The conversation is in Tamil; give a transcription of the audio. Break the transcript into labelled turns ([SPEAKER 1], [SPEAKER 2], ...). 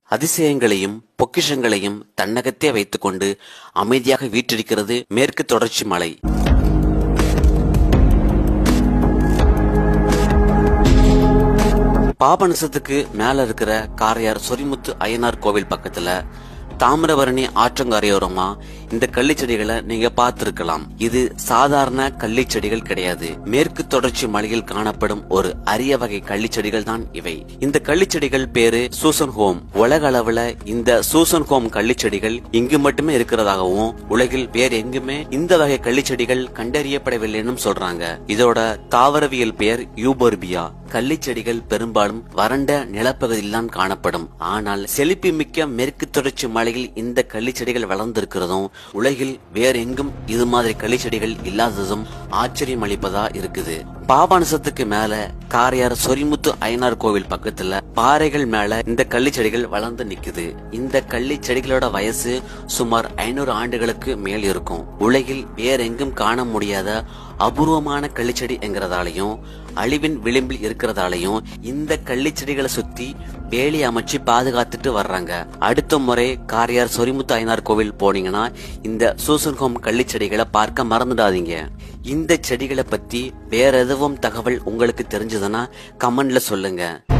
[SPEAKER 1] அதிசயங்களையும் பொக்கிஷங்களையும் தன்னகத்தே வைத்துக்கொண்டு அமைதியாக வீற்றிருக்கிறது மேற்கு தொடர்ச்சி மலை பாபநசத்துக்கு மேல இருக்கிற காரையார் சொரிமுத்து அய்யனார் கோவில் பக்கத்துல தாமிரபரணி ஆற்றங்கரையோரமா இந்த கள்ளிச்செடிகளை நீங்க பார்த்திருக்கலாம் இது சாதாரண கள்ளிச்செடிகள் கிடையாது மேற்கு தொடர்ச்சி மலையில் காணப்படும் ஒரு அரிய வகை கள்ளிச்செடிகள் தான் இவை இந்த கள்ளிச்செடிகள் பேரு சூசன் ஹோம் உலக அளவுல இந்த சூசன் ஹோம் கள்ளிச்செடிகள் இங்கு மட்டுமே இருக்கிறதாகவும் உலகில் வேற எங்குமே இந்த வகை கள்ளிச்செடிகள் கண்டறியப்படவில்லைன்னு சொல்றாங்க இதோட தாவரவியல் பெயர் யூபோர்பியா கள்ளிச்செடிகள் பெரும்பாலும் வறண்ட நிலப்பகுதியில் தான் காணப்படும் ஆனால் செழிப்பு மிக்க மேற்கு தொடர்ச்சி மலையில் இந்த கள்ளிச்செடிகள் வளர்ந்திருக்கிறதும் உலகில் வேற எங்கும் இது மாதிரி கள்ளிச்செடிகள் இல்லாததும் ஆச்சரியம் அளிப்பதா இருக்குது பாபானசத்துக்கு மேல காரையார் சொரிமுத்து அய்யனார் கோவில் பக்கத்துல பாறைகள் மேல இந்த கள்ளிச்செடிகள் வளர்ந்து நிக்குது இந்த கள்ளிச்செடிகளோட வயசு சுமார் ஐநூறு ஆண்டுகளுக்கு மேல் இருக்கும் உலகில் வேற எங்கும் காண முடியாத அபூர்வமான கள்ளிச்செடி என்கிறதாலையும் அழிவின் விளிம்பில் இருக்கிறதாலையும் இந்த கள்ளிச்செடிகளை சுத்தி வேலி அமைச்சு பாதுகாத்துட்டு வர்றாங்க அடுத்த முறை காரியார் சொரிமுத்து ஐயனார் கோவில் போனீங்கன்னா இந்த சூசன்ஹோம் கள்ளிச்செடிகளை பார்க்க மறந்துடாதீங்க இந்த செடிகளை பத்தி வேற எதுவும் தகவல் உங்களுக்கு தெரிஞ்சதுன்னா கமெண்ட்ல சொல்லுங்க